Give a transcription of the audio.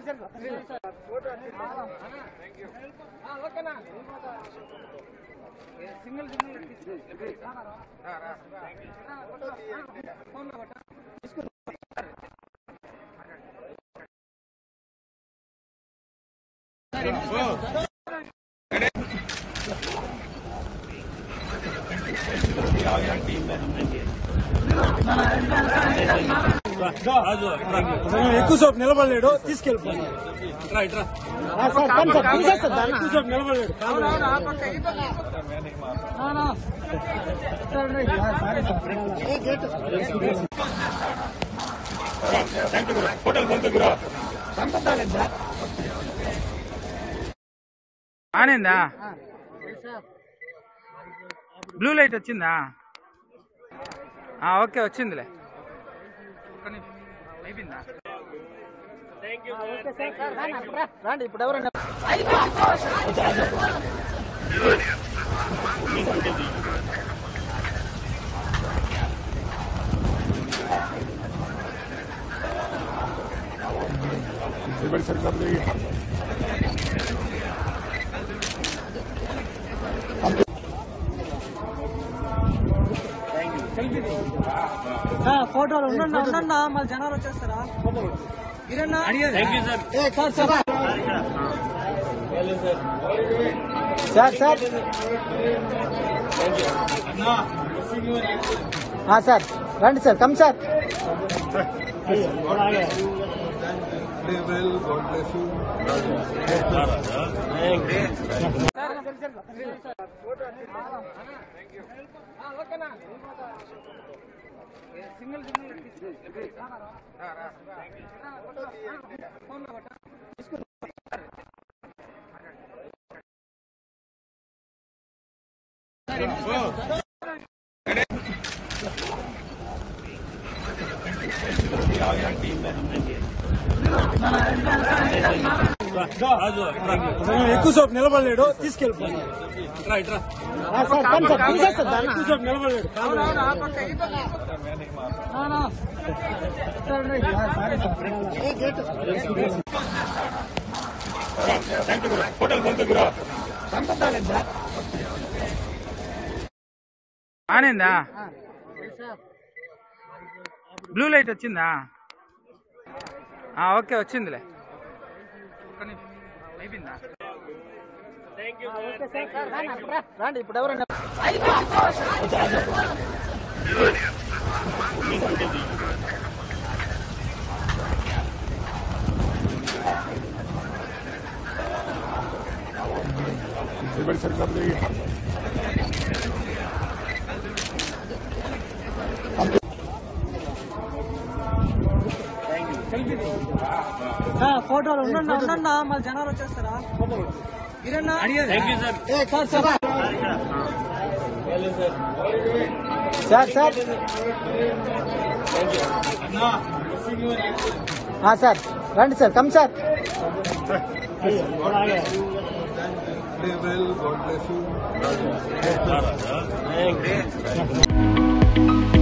ఎక్కువసేపు నిలబడలేడు తీసుకెళ్ళిపోయి ఎక్కువసేపు నిలబడలేడు ఆనిందా బ్లూ లైట్ వచ్చిందా ఆ, ఓకే వచ్చిందిలే ఒక్క నిమిషం. అయిపోయిందా రండి ఇప్పుడు ఎవరైనా ఫోటోలు ఉండండి ఉండండి మళ్ళీ జనాలు వచ్చేస్తారా మీరన్నా ఏ, సార్ సార్ సార్ సార్ ఆ, సార్ రండి సార్ కమ్ సార్ ఎక్కువసేపు నిలబడలేడు తీసుకెళ్ళిపోయి ఎక్కువసేపు నిలబడలేడు ఆనిందా బ్లూ లైట్ వచ్చిందా ఆ, ఓకే వచ్చిందిలే ఒక్క నిమిషం. అయిపోయిందా రండి ఇప్పుడు ఎవరైనా ఫోటోలు ఉండండి ఉండండి మళ్ళీ జనాలు వచ్చేస్తారా మీరన్నా ఏ, సార్ సార్ సార్ సార్ ఆ, సార్ రండి sir come sir God bless you.